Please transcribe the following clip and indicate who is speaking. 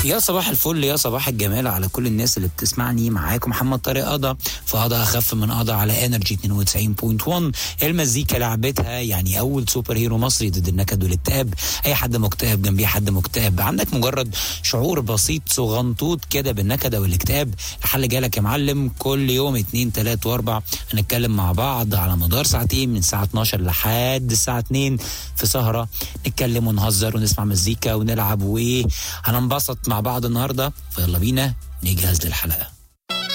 Speaker 1: يا صباح الفل يا صباح الجمال على كل الناس اللي بتسمعني معاكم محمد طارق قضا في قضا اخف من قضا على انرجي 92.1 المزيكا لعبتها يعني اول سوبر هيرو مصري ضد النكد والاكتئاب اي حد مكتئب جنبيه حد مكتئب عندك مجرد شعور بسيط صغنطوط كده بالنكد او الاكتئاب الحل جالك يا معلم كل يوم اتنين تلات واربع هنتكلم مع بعض على مدار ساعتين من الساعه 12 لحد الساعه 2 في سهره نتكلم ونهزر ونسمع مزيكا ونلعب وايه هننبسط مع بعض النهارده فيلا بينا نجهز للحلقه